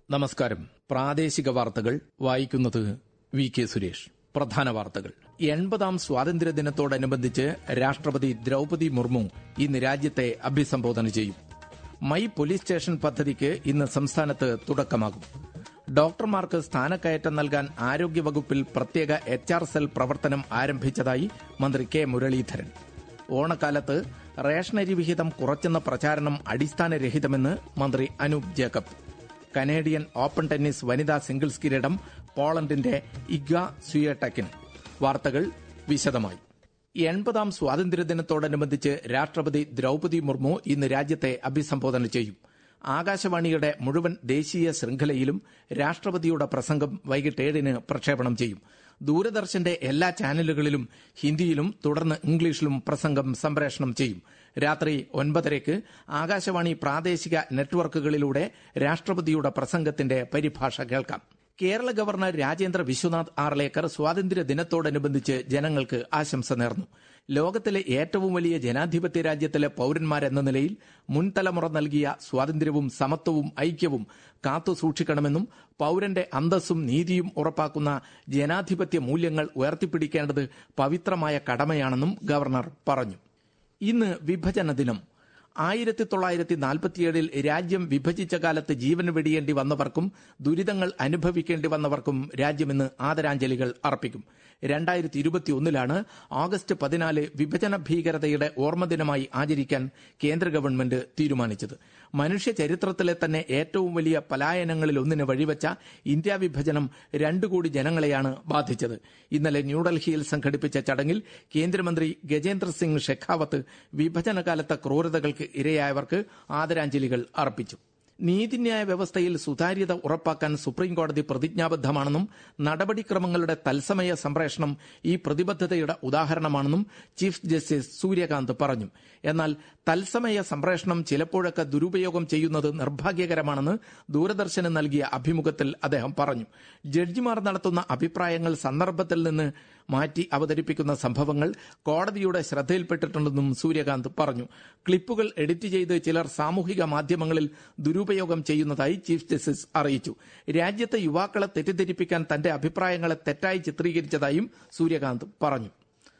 നമസ്കാരം പ്രാദേശിക വാർത്തകൾ വായിക്കുന്നത് വി കെ സുരേഷ് പ്രധാന വാർത്തകൾ എൺപതാം സ്വാതന്ത്ര്യദിനത്തോടനുബന്ധിച്ച് രാഷ്ട്രപതി ദ്രൌപതി മുർമു ഇന്ന് രാജ്യത്തെ അഭിസംബോധന ചെയ്യും മൈ പോലീസ് സ്റ്റേഷൻ പദ്ധതിക്ക് ഇന്ന് സംസ്ഥാനത്ത് തുടക്കമാകും ഡോക്ടർമാർക്ക് സ്ഥാനക്കയറ്റം നൽകാൻ ആരോഗ്യവകുപ്പിൽ പ്രത്യേക എച്ച് ആർ സെൽ പ്രവർത്തനം ആരംഭിച്ചതായി മന്ത്രി കെ മുരളീധരൻ ഓണക്കാലത്ത് റേഷനരി വിഹിതം കുറച്ചെന്ന പ്രചാരണം അടിസ്ഥാനരഹിതമെന്ന് മന്ത്രി Anoop Jacob Canadian open tennis വനിതാ സിംഗിൾസ് കിരീടം പോളണ്ടിന്റെ ഇഗ്വ സ്വിയടെക്കിന് വാർത്തകൾ വിശദമായി എൺപതാം സ്വാതന്ത്ര്യദിനത്തോടനുബന്ധിച്ച് രാഷ്ട്രപതി ദ്രൌപതി മുർമു ഇന്ന് രാജ്യത്തെ അഭിസംബോധന ചെയ്യും ആകാശവാണിയുടെ മുഴുവൻ ദേശീയ ശൃംഖലയിലും രാഷ്ട്രപതിയുടെ പ്രസംഗം വൈകിട്ട് ഏഴിന് പ്രക്ഷേപണം ചെയ്യും ദൂരദർശന്റെ എല്ലാ ചാനലുകളിലും ഹിന്ദിയിലും തുടർന്ന് ഇംഗ്ലീഷിലും പ്രസംഗം സംപ്രേഷണം ചെയ്യും രാത്രി ഒൻപതരയ്ക്ക് ആകാശവാണി പ്രാദേശിക നെറ്റ്വർക്കുകളിലൂടെ രാഷ്ട്രപതിയുടെ പ്രസംഗത്തിന്റെ പരിഭാഷ കേൾക്കാം കേരള ഗവർണർ രാജേന്ദ്ര വിശ്വനാഥ് ആർലേക്കർ സ്വാതന്ത്ര്യ ദിനത്തോടനുബന്ധിച്ച് ജനങ്ങൾക്ക് ആശംസ നേർന്നു ലോകത്തിലെ ഏറ്റവും വലിയ ജനാധിപത്യ രാജ്യത്തിലെ പൌരന്മാരെന്ന നിലയിൽ മുൻതലമുറ നൽകിയ സ്വാതന്ത്ര്യവും സമത്വവും ഐക്യവും കാത്തു സൂക്ഷിക്കണമെന്നും പൌരന്റെ അന്തസ്സും നീതിയും ഉറപ്പാക്കുന്ന ജനാധിപത്യ മൂല്യങ്ങൾ ഉയർത്തിപ്പിടിക്കേണ്ടത് പവിത്രമായ കടമയാണെന്നും ഗവർണർ പറഞ്ഞു ഇന്ന് വിഭജന ദിനം ആയിരത്തി തൊള്ളായിരത്തി നാൽപ്പത്തിയേഴിൽ രാജ്യം വിഭജിച്ച കാലത്ത് ജീവൻ വെടിയേണ്ടി വന്നവർക്കും ദുരിതങ്ങൾ അനുഭവിക്കേണ്ടി വന്നവർക്കും രാജ്യം ഇന്ന് ആദരാഞ്ജലികൾ അർപ്പിക്കും രണ്ടായിരത്തി ഇരുപത്തിയൊന്നിലാണ് ഓഗസ്റ്റ് പതിനാല് വിഭജന ഭീകരതയുടെ ഓർമ്മദിനമായി ആചരിക്കാൻ കേന്ദ്ര ഗവൺമെന്റ് തീരുമാനിച്ചത് മനുഷ്യ ചരിത്രത്തിലെ തന്നെ ഏറ്റവും വലിയ പലായനങ്ങളിൽ ഒന്നിന് വഴിവെച്ച ഇന്ത്യ വിഭജനം രണ്ടു കോടി ജനങ്ങളെയാണ് ബാധിച്ചത് ഇന്നലെ ന്യൂഡൽഹിയിൽ സംഘടിപ്പിച്ച ചടങ്ങിൽ കേന്ദ്രമന്ത്രി ഗജേന്ദ്ര സിംഗ് ഷെഖാവത്ത് വിഭജനകാലത്തെ ക്രൂരതകൾക്ക് ഇരയായവർക്ക് ആദരാഞ്ജലികൾ അർപ്പിച്ചു നീതിന്യായ വ്യവസ്ഥയിൽ സുതാര്യത ഉറപ്പാക്കാൻ സുപ്രീംകോടതി പ്രതിജ്ഞാബദ്ധമാണെന്നും നടപടിക്രമങ്ങളുടെ തത്സമയ സംപ്രേഷണം ഈ പ്രതിബദ്ധതയുടെ ഉദാഹരണമാണെന്നും ചീഫ് ജസ്റ്റിസ് സൂര്യകാന്ത് പറഞ്ഞു എന്നാൽ തത്സമയ സംപ്രേഷണം ചിലപ്പോഴൊക്കെ ദുരുപയോഗം ചെയ്യുന്നത് നിർഭാഗ്യകരമാണെന്ന് ദൂരദർശന് നൽകിയ അഭിമുഖത്തിൽ അദ്ദേഹം പറഞ്ഞു ജഡ്ജിമാർ നടത്തുന്ന അഭിപ്രായങ്ങൾ സന്ദർഭത്തിൽ നിന്ന് മാറ്റി അവതരിപ്പിക്കുന്ന സംഭവങ്ങൾ കോടതിയുടെ ശ്രദ്ധയിൽപ്പെട്ടിട്ടുണ്ടെന്നും സൂര്യകാന്ത് പറഞ്ഞു ക്ലിപ്പുകൾ എഡിറ്റ് ചെയ്ത് ചിലർ സാമൂഹിക മാധ്യമങ്ങളിൽ ദുരുപയോഗം ചെയ്യുന്നതായി ചീഫ് ജസ്റ്റിസ് അറിയിച്ചു രാജ്യത്തെ യുവാക്കളെ തെറ്റിദ്ധരിപ്പിക്കാൻ തന്റെ അഭിപ്രായങ്ങളെ തെറ്റായി ചിത്രീകരിച്ചതായും സൂര്യകാന്ത് പറഞ്ഞു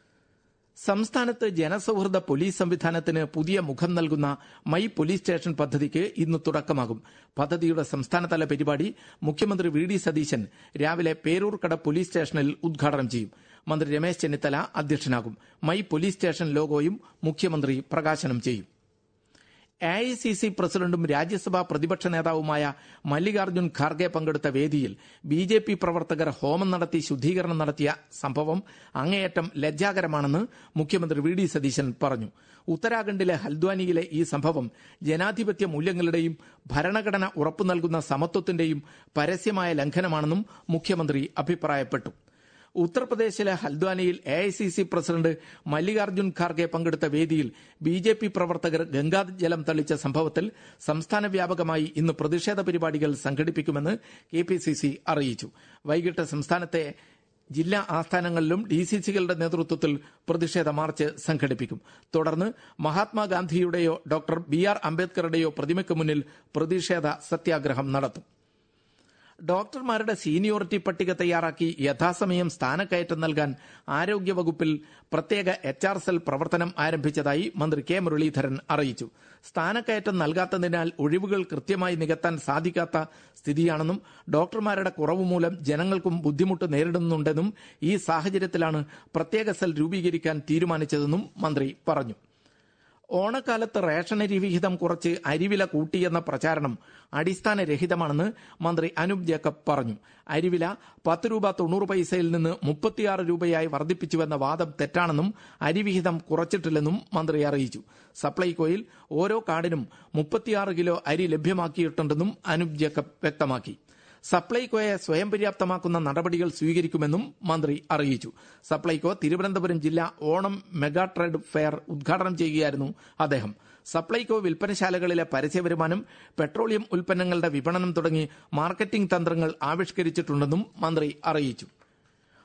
സംസ്ഥാനത്ത് ജനസൌഹൃദ പോലീസ് സംവിധാനത്തിന് പുതിയ മുഖം നൽകുന്ന മൈ പോലീസ് സ്റ്റേഷൻ പദ്ധതിക്ക് ഇന്ന് തുടക്കമാകും പദ്ധതിയുടെ സംസ്ഥാനതല പരിപാടി മുഖ്യമന്ത്രി വി ഡി സതീശൻ രാവിലെ പേരൂർക്കട പോലീസ് സ്റ്റേഷനിൽ ഉദ്ഘാടനം ചെയ്യും മന്ത്രി രമേശ് ചെന്നിത്തല അധ്യക്ഷനാകും മൈ പോലീസ് സ്റ്റേഷൻ ലോഗോയും മുഖ്യമന്ത്രി പ്രകാശനം ചെയ്യും എ ഐ സി സി പ്രസിഡന്റും രാജ്യസഭാ പ്രതിപക്ഷ നേതാവുമായ മല്ലികാർജ്ജുൻ ഖാർഗെ പങ്കെടുത്ത വേദിയിൽ ബി ജെ പി പ്രവർത്തകർ ഹോമം നടത്തി ശുദ്ധീകരണം നടത്തിയ സംഭവം അങ്ങേയറ്റം ലജ്ജാകരമാണെന്ന് മുഖ്യമന്ത്രി വി ഡി സതീശൻ പറഞ്ഞു ഉത്തരാഖണ്ഡിലെ ഹൽദ്വാനിയിലെ ഈ സംഭവം ജനാധിപത്യ മൂല്യങ്ങളുടെയും ഭരണഘടന ഉറപ്പു നൽകുന്ന സമത്വത്തിന്റെയും പരസ്യമായ ലംഘനമാണെന്നും മുഖ്യമന്ത്രി അഭിപ്രായപ്പെട്ടു ഉത്തർപ്രദേശിലെ ഹൽദ്വാനിയിൽ A I C C president Mallikarjun Kharge പങ്കെടുത്ത വേദിയിൽ ബി ജെ പി പ്രവർത്തകർ ഗംഗാജലം തളിച്ച സംഭവത്തിൽ സംസ്ഥാന വ്യാപകമായി ഇന്ന് പ്രതിഷേധ പരിപാടികൾ സംഘടിപ്പിക്കുമെന്ന് കെ പി സി സി അറിയിച്ചു വൈകിട്ട് സംസ്ഥാനത്തെ ജില്ലാ ആസ്ഥാനങ്ങളിലും ഡി സി സികളുടെ നേതൃത്വത്തിൽ പ്രതിഷേധ മാർച്ച് സംഘടിപ്പിക്കും തുടർന്ന് മഹാത്മാഗാന്ധിയുടെയോ ഡോക്ടർ ബി ആർ അംബേദ്കറുടെയോ പ്രതിമയ്ക്ക് മുന്നിൽ പ്രതിഷേധ സത്യാഗ്രഹം നടത്തും ഡോക്ടർമാരുടെ സീനിയോറിറ്റി പട്ടിക തയ്യാറാക്കി യഥാസമയം സ്ഥാനക്കയറ്റം നൽകാൻ ആരോഗ്യവകുപ്പിൽ പ്രത്യേക എച്ച് ആർ സെൽ പ്രവർത്തനം ആരംഭിച്ചതായി മന്ത്രി കെ മുരളീധരൻ അറിയിച്ചു സ്ഥാനക്കയറ്റം നൽകാത്തതിനാൽ ഒഴിവുകൾ കൃത്യമായി നികത്താൻ സാധിക്കാത്ത സ്ഥിതിയാണെന്നും ഡോക്ടർമാരുടെ കുറവ് മൂലം ജനങ്ങൾക്കും ബുദ്ധിമുട്ട് നേരിടുന്നുണ്ടെന്നും ഈ സാഹചര്യത്തിലാണ് പ്രത്യേക സെൽ രൂപീകരിക്കാൻ തീരുമാനിച്ചതെന്നും മന്ത്രി പറഞ്ഞു ഓണക്കാലത്ത് റേഷനരി വിഹിതം കുറച്ച് അരിവില കൂട്ടിയെന്ന പ്രചാരണം അടിസ്ഥാനരഹിതമാണെന്ന് മന്ത്രി അനൂപ് ജേക്കബ് പറഞ്ഞു അരിവില പത്ത് രൂപ തൊണ്ണൂറ് പൈസയിൽ നിന്ന് മുപ്പത്തിയാറ് രൂപയായി വർദ്ധിപ്പിച്ചുവെന്ന വാദം തെറ്റാണെന്നും അരിവിഹിതം കുറച്ചിട്ടില്ലെന്നും മന്ത്രി അറിയിച്ചു സപ്ലൈകോയിൽ ഓരോ കാർഡിനും മുപ്പത്തിയാറ് കിലോ അരി ലഭ്യമാക്കിയിട്ടുണ്ടെന്നും അനൂപ് ജേക്കബ് വ്യക്തമാക്കി സപ്ലൈകോയെ സ്വയം പര്യാപ്തമാക്കുന്ന നടപടികൾ സ്വീകരിക്കുമെന്നും മന്ത്രി അറിയിച്ചു സപ്ലൈകോ തിരുവനന്തപുരം ജില്ലാ ഓണം മെഗാ ട്രേഡ് ഫെയർ ഉദ്ഘാടനം ചെയ്യുകയായിരുന്നു അദ്ദേഹം സപ്ലൈകോ വിൽപ്പനശാലകളിലെ പരസ്യവരുമാനം പെട്രോളിയം ഉൽപ്പന്നങ്ങളുടെ വിപണനം തുടങ്ങി മാർക്കറ്റിംഗ് തന്ത്രങ്ങൾ ആവിഷ്കരിച്ചിട്ടുണ്ടെന്നും മന്ത്രി അറിയിച്ചു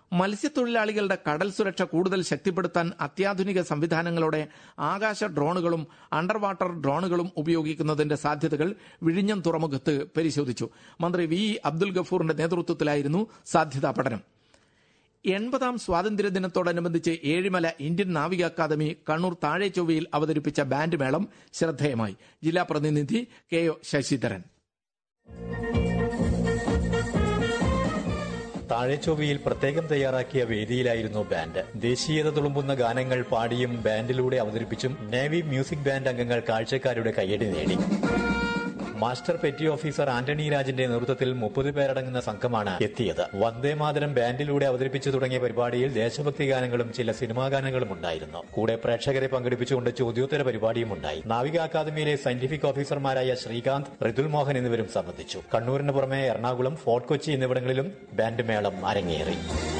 മത്സ്യത്തൊഴിലാളികളുടെ കടൽ സുരക്ഷ കൂടുതൽ ശക്തിപ്പെടുത്താൻ അത്യാധുനിക സംവിധാനങ്ങളോടെ ആകാശ ഡ്രോണുകളും അണ്ടർ വാട്ടർ ഡ്രോണുകളും ഉപയോഗിക്കുന്നതിന്റെ സാധ്യതകൾ വിഴിഞ്ഞം തുറമുഖത്ത് പരിശോധിച്ചു മന്ത്രി വി അബ്ദുൽ ഗഫൂറിന്റെ നേതൃത്വത്തിലായിരുന്നു സാധ്യതാ പഠനം എൺപതാം സ്വാതന്ത്ര്യദിനത്തോടനുബന്ധിച്ച് ഏഴിമല ഇന്ത്യൻ നാവിക അക്കാദമി കണ്ണൂർ താഴെച്ചൊവ്വയിൽ അവതരിപ്പിച്ച ബാൻഡ് മേളം ശ്രദ്ധേയമായി ജില്ലാ പ്രതിനിധി കെ ഒ ശശിധരൻ താഴെച്ചൊവ്വയിൽ പ്രത്യേകം തയ്യാറാക്കിയ വേദിയിലായിരുന്നു ബാൻഡ് ദേശീയത തുളുമ്പുന്ന ഗാനങ്ങൾ പാടിയും ബാൻഡിലൂടെ അവതരിപ്പിച്ചും നേവി മ്യൂസിക് ബാൻഡ് അംഗങ്ങൾ കാഴ്ചക്കാരുടെ കയ്യടി നേടി മാസ്റ്റർ പെറ്റി ഓഫീസർ ആന്റണി രാജിന്റെ നേതൃത്വത്തിൽ മുപ്പത് പേരടങ്ങുന്ന സംഘമാണ് എത്തിയത് വന്ദേമാതരം ബാൻഡിലൂടെ അവതരിപ്പിച്ചു തുടങ്ങിയ പരിപാടിയിൽ ദേശഭക്തി ഗാനങ്ങളും ചില സിനിമാ ഗാനങ്ങളും ഉണ്ടായിരുന്നു കൂടെ പ്രേക്ഷകരെ പങ്കെടുപ്പിച്ചുകൊണ്ട് ചോദ്യോത്തര പരിപാടിയും ഉണ്ടായി നാവിക അക്കാദമിയിലെ സയന്റിഫിക് ഓഫീസർമാരായ ശ്രീകാന്ത് ഋതുൽ മോഹൻ എന്നിവരും സംബന്ധിച്ചു കണ്ണൂരിന് പുറമെ എറണാകുളം ഫോർട്ട് കൊച്ചി എന്നിവിടങ്ങളിലും ബാൻഡ് മേളം അരങ്ങേറി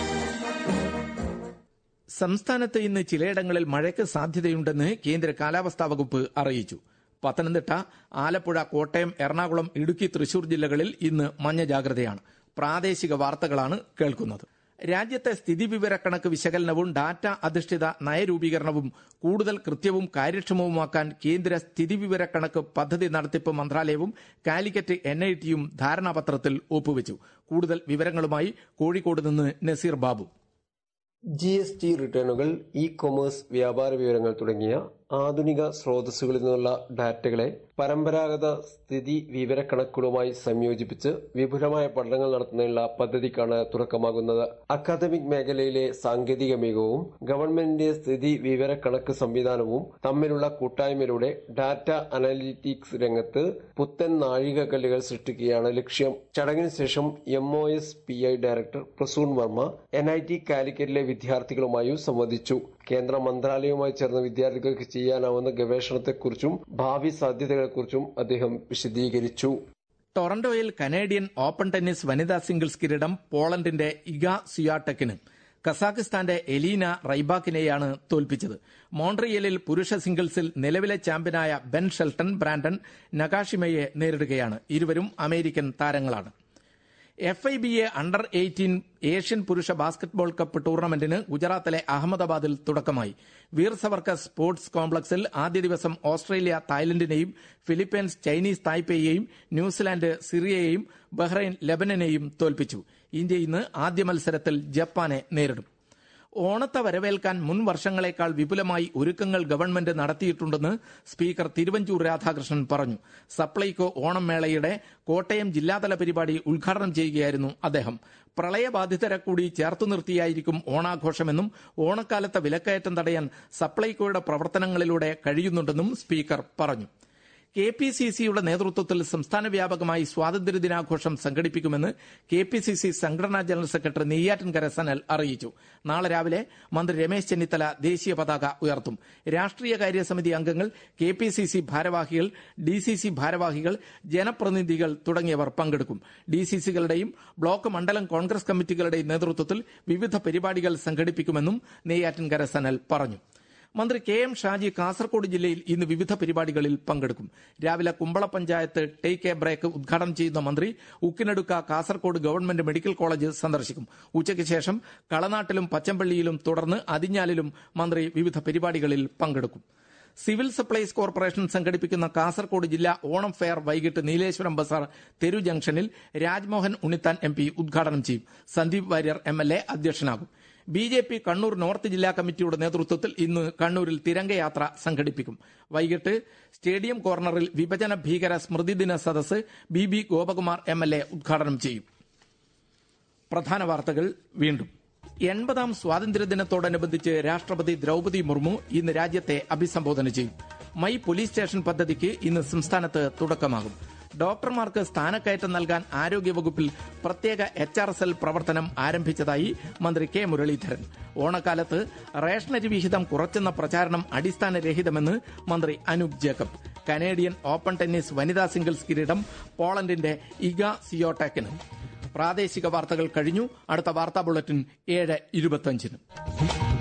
സംസ്ഥാനത്ത് ഇന്ന് ചിലയിടങ്ങളിൽ മഴയ്ക്ക് സാധ്യതയുണ്ടെന്ന് കേന്ദ്ര കാലാവസ്ഥാ വകുപ്പ് അറിയിച്ചു പത്തനംതിട്ട ആലപ്പുഴ കോട്ടയം എറണാകുളം ഇടുക്കി തൃശൂർ ജില്ലകളിൽ ഇന്ന് മഞ്ഞ ജാഗ്രതയാണ് പ്രാദേശിക വാർത്തകളാണ് കേൾക്കുന്നത് രാജ്യത്തെ സ്ഥിതിവിവരക്കണക്ക് വിശകലനവും ഡാറ്റ അധിഷ്ഠിത നയരൂപീകരണവും കൂടുതൽ കൃത്യവും കാര്യക്ഷമവുമാക്കാൻ കേന്ദ്ര സ്ഥിതിവിവരക്കണക്ക് പദ്ധതി നടത്തിപ്പ് മന്ത്രാലയവും കാലിക്കറ്റ് എൻ ഐ ടിയും ധാരണാപത്രത്തിൽ ഒപ്പുവെച്ചു കൂടുതൽ വിവരങ്ങളുമായി കോഴിക്കോട് നിന്ന് Naseer Babu G S T റിട്ടേണുകൾ ഇ കൊമേഴ്സ് വ്യാപാര വിവരങ്ങൾ തുടങ്ങിയ ആധുനിക സ്രോതസ്സുകളിൽ നിന്നുള്ള ഡാറ്റകളെ പരമ്പരാഗത സ്ഥിതി വിവരക്കണക്കുകളുമായി സംയോജിപ്പിച്ച് വിപുലമായ പഠനങ്ങൾ നടത്തുന്നതിനുള്ള പദ്ധതിക്കാണ് തുടക്കമാകുന്നത് അക്കാദമിക് മേഖലയിലെ സാങ്കേതിക മികവും ഗവൺമെന്റിന്റെ സ്ഥിതി വിവരക്കണക്ക് സംവിധാനവും തമ്മിലുള്ള കൂട്ടായ്മയിലൂടെ ഡാറ്റ അനലിറ്റിക്സ് രംഗത്ത് പുത്തൻ നാഴികക്കല്ലുകൾ സൃഷ്ടിക്കുകയാണ് ലക്ഷ്യം ചടങ്ങിന് ശേഷം M O S P I director Prasoon Varma N I T കാലിക്കറ്റിലെ വിദ്യാർത്ഥികളുമായും സംവദിച്ചു കേന്ദ്ര മന്ത്രാലയവുമായി ചേർന്ന് വിദ്യാർത്ഥികൾക്ക് ചെയ്യാനാവുന്ന ഗവേഷണത്തെക്കുറിച്ചും ഭാവി സാധ്യതകളെക്കുറിച്ചും അദ്ദേഹം വിശദീകരിച്ചു ടൊറന്റോയിൽ കനേഡിയൻ ഓപ്പൺ ടെന്നീസ് വനിതാ സിംഗിൾസ് കിരീടം പോളണ്ടിന്റെ ഇഗ സിയാടെക്കിന് കസാഖിസ്ഥാന്റെ എലീന റൈബാക്കിനെയാണ് തോൽപ്പിച്ചത് മോൺട്രിയലിൽ പുരുഷ സിംഗിൾസിൽ നിലവിലെ ചാമ്പ്യനായ ബെൻ ഷെൽട്ടൺ ബ്രാൻഡൻ നഗാഷിമയെ നേരിടുകയാണ് ഇരുവരും അമേരിക്കൻ താരങ്ങളാണ് F I B A under eighteen Asian പുരുഷ ബാസ്കറ്റ്ബോൾ കപ്പ് ടൂർണമെന്റിന് ഗുജറാത്തിലെ അഹമ്മദാബാദിൽ തുടക്കമായി വീർ സവർക്കർ സ്പോർട്സ് കോംപ്ലക്സിൽ ആദ്യ ദിവസം ഓസ്ട്രേലിയ തായ്ലൻഡിനെയും ഫിലിപ്പീൻസ് ചൈനീസ് തായ്പേയെയും ന്യൂസിലാൻഡ് സിറിയയെയും ബഹ്റൈൻ ലെബനനെയും തോൽപ്പിച്ചു ഇന്ത്യ ഇന്ന് ആദ്യ മത്സരത്തിൽ ജപ്പാനെ നേരിടും ഓണത്തെ വരവേൽക്കാൻ മുൻ വർഷങ്ങളെക്കാൾ വിപുലമായി ഒരുക്കങ്ങൾ ഗവൺമെന്റ് നടത്തിയിട്ടുണ്ടെന്ന് സ്പീക്കർ തിരുവഞ്ചൂർ രാധാകൃഷ്ണൻ പറഞ്ഞു സപ്ലൈകോ ഓണം മേളയുടെ കോട്ടയം ജില്ലാതല പരിപാടി ഉദ്ഘാടനം ചെയ്യുകയായിരുന്നു അദ്ദേഹം പ്രളയബാധിതരെ കൂടി ചേർത്തു നിർത്തിയായിരിക്കും ഓണാഘോഷമെന്നും ഓണക്കാലത്തെ വിലക്കയറ്റം തടയാൻ സപ്ലൈകോയുടെ പ്രവർത്തനങ്ങളിലൂടെ കഴിയുന്നുണ്ടെന്നും സ്പീക്കർ പറഞ്ഞു കെ പി സി സിയുടെ നേതൃത്വത്തിൽ സംസ്ഥാന വ്യാപകമായി സ്വാതന്ത്ര്യദിനാഘോഷം സംഘടിപ്പിക്കുമെന്ന് കെ പി സി സി സംഘടനാ ജനറൽ സെക്രട്ടറി നെയ്യാറ്റിൻകര സനൽ അറിയിച്ചു നാളെ രാവിലെ മന്ത്രി രമേശ് ചെന്നിത്തല ദേശീയ പതാക ഉയർത്തും രാഷ്ട്രീയകാര്യ സമിതി അംഗങ്ങൾ കെ പി സി സി ഭാരവാഹികൾ ഡി സി സി ഭാരവാഹികൾ ജനപ്രതിനിധികൾ തുടങ്ങിയവർ പങ്കെടുക്കും ഡി സി സികളുടെയും ബ്ലോക്ക് മണ്ഡലം കോൺഗ്രസ് കമ്മിറ്റികളുടെയും നേതൃത്വത്തിൽ വിവിധ പരിപാടികൾ സംഘടിപ്പിക്കുമെന്നും നെയ്യാറ്റിൻകര സനൽ പറഞ്ഞു മന്ത്രി കെ എം ഷാജി കാസർകോട് ജില്ലയിൽ ഇന്ന് വിവിധ പരിപാടികളിൽ പങ്കെടുക്കും രാവിലെ Kumbla panchayat take a break ഉദ്ഘാടനം ചെയ്യുന്ന മന്ത്രി Ukkinadka Kasaragod government medical college സന്ദർശിക്കും ഉച്ചയ്ക്ക് ശേഷം കളനാട്ടിലും പച്ചമ്പള്ളിയിലും തുടർന്ന് അതിഞ്ഞാലിലും മന്ത്രി വിവിധ പരിപാടികളിൽ പങ്കെടുക്കും സിവിൽ സപ്ലൈസ് കോർപ്പറേഷൻ സംഘടിപ്പിക്കുന്ന കാസർകോട് ജില്ലാ ഓണം ഫെയർ വൈകിട്ട് നീലേശ്വരം ബസാർ തെരു ജംഗ്ഷനിൽ രാജ്മോഹൻ ഉണ്ണിത്താൻ എം പി ഉദ്ഘാടനം ചെയ്യും Sandeep Warrier M L A അധ്യക്ഷനാകും B J P Kannur north ജില്ലാ കമ്മിറ്റിയുടെ നേതൃത്വത്തിൽ ഇന്ന് കണ്ണൂരിൽ തിരംഗയാത്ര സംഘടിപ്പിക്കും വൈകിട്ട് സ്റ്റേഡിയം കോർണറിൽ വിഭജന ഭീകര സ്മൃതിദിന സദസ് B B Gopakumar M L A ഉദ്ഘാടനം ചെയ്യും പ്രധാന വാർത്തകൾ വീണ്ടും എൺപതാം സ്വാതന്ത്ര്യദിനത്തോടനുബന്ധിച്ച് രാഷ്ട്രപതി ദ്രൌപതി മുർമു ഇന്ന് രാജ്യത്തെ അഭിസംബോധന ചെയ്യും മൈ പോലീസ് സ്റ്റേഷൻ പദ്ധതിക്ക് ഇന്ന് സംസ്ഥാനത്ത് തുടക്കമാകും ഡോക്ടർമാർക്ക് സ്ഥാനക്കയറ്റം നൽകാൻ ആരോഗ്യവകുപ്പിൽ പ്രത്യേക എച്ച് ആർ എസ് എൽ പ്രവർത്തനം ആരംഭിച്ചതായി മന്ത്രി കെ മുരളീധരൻ ഓണക്കാലത്ത് റേഷനരി വിഹിതം കുറച്ചെന്ന പ്രചാരണം അടിസ്ഥാനരഹിതമെന്ന് മന്ത്രി Anoop Jacob Canadian open tennis വനിതാ സിംഗിൾസ് കിരീടം പോളണ്ടിന്റെ ഇഗ സിയോടെക്കിന് പ്രാദേശിക വാർത്തകൾ കഴിഞ്ഞു അടുത്ത വാർത്താ ബുള്ളറ്റിൻ ഏഴ് ഇരുപത്തിയഞ്ചിന്